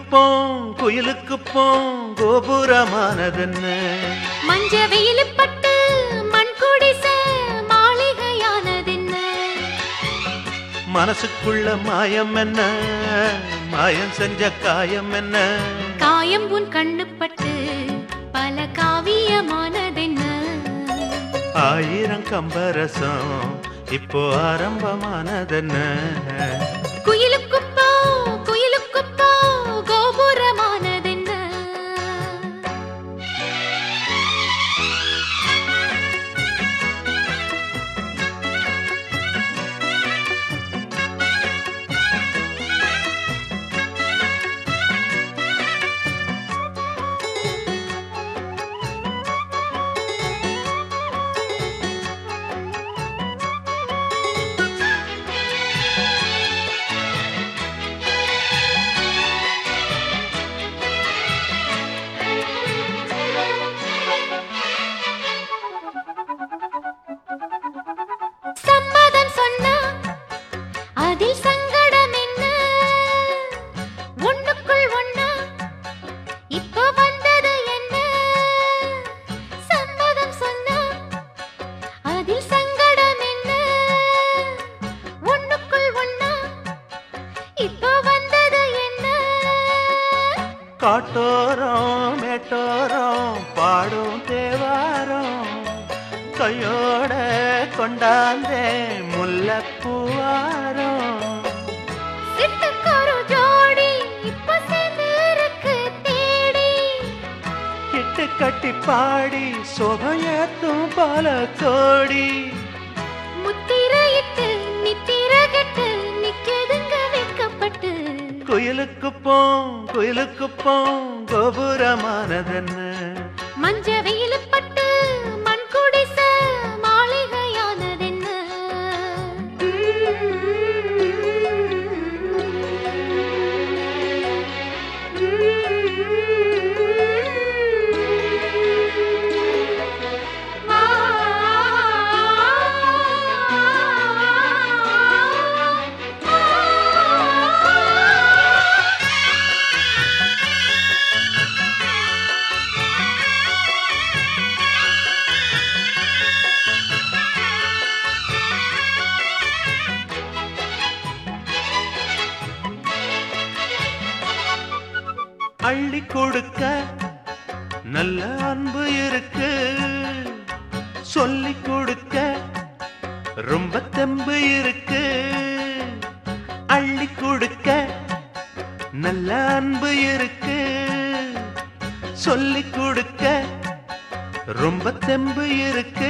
போம் குயிலுக்கு போம் கோபுரமானதென்ன மஞ்ச வெயில் பட்டு மண் குடிச மாளிகையானதென்ன மனசுக்குள்ள மாயம் என்ன மாயம் செஞ்ச காயம் என்ன காயம் உன் கண்ணு பட்டு பல காவியமானதென்ன ஆயிரம் கம்பரசம் இப்போ ஆரம்பமானதென்ன குயிலுக்கு போ குயிலுக்கு போ கோபுரமானதென்ன சம்மதம் சொன்னா அதில் சங்கடம் என்ன ஒண்ணுக்குள் ஒண்ணா இப்போ வந்தது என்ன சம்மதம் சொன்னா அதில் சங்கடம் என்ன ஒண்ணுக்குள் ஒண்ணா இப்போ வந்தது என்ன காட்டோரம் மேட்டோரம் பாடும் தேவாரம் கையோட கொண்டாந்தே முல்லைப்பூவாரம் சிட்டுக்கொரு ஜோடி இப்ப சேர்ந்திருக்கு தேடி இட்டு கட்டி பாடி சோபையத்தும் பல கோடி முத்திரையிட்டு நித்திரகட்டு நிக்கதுங்க வைக்கப்பட்டு குயிலுக்கு போம் குயிலுக்கு போம் கோபுரமானதென்ன மஞ்ச வெயில் பட்டு மண் குடிச மாளிகையானதென்ன அள்ளி கொடுக்க நல்ல அன்பு இருக்கு சொல்லி கொடுக்க ரொம்ப தெம்பு இருக்கு அள்ளி கொடுக்க நல்ல அன்பு இருக்கு சொல்லி கொடுக்க ரொம்ப தெம்பு இருக்கு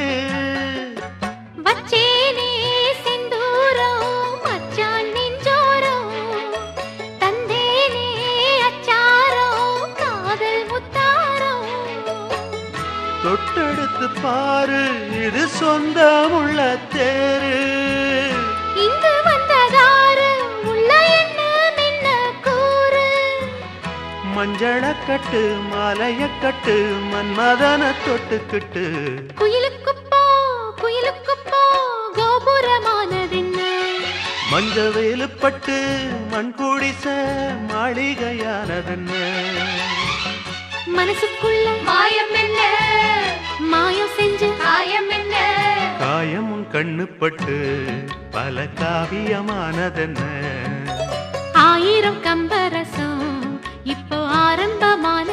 வச்சேனே செந்தூரம் மச்சான் நெஞ்சோரம் தந்தேனே அச்சாரம் காதல் முத்தாரம் தொட்டெடுத்து பாரு இது சொந்தமுள்ள தேரு இங்கு வந்ததாரு உள்ள என்ன மின்ன கூறு மஞ்சள கட்டு மாலைய கட்டு மன்மதன தொட்டுக்கிட்டு குயிலுக்கு போ குயிலுக்கு போ கோபுரமானதென்ன மஞ்ச வேலுப்பட்டு மண் குடிச மாளிகையானதென்ன மனசுக்குள்ள மாயம் என்ன மாயம் செஞ்சு காயம் என்ன காயமும் கண்ணுப்பட்டு பல காவியமானதென்ன ஆயிரம் கம்பரசம் இப்போ ஆரம்பமான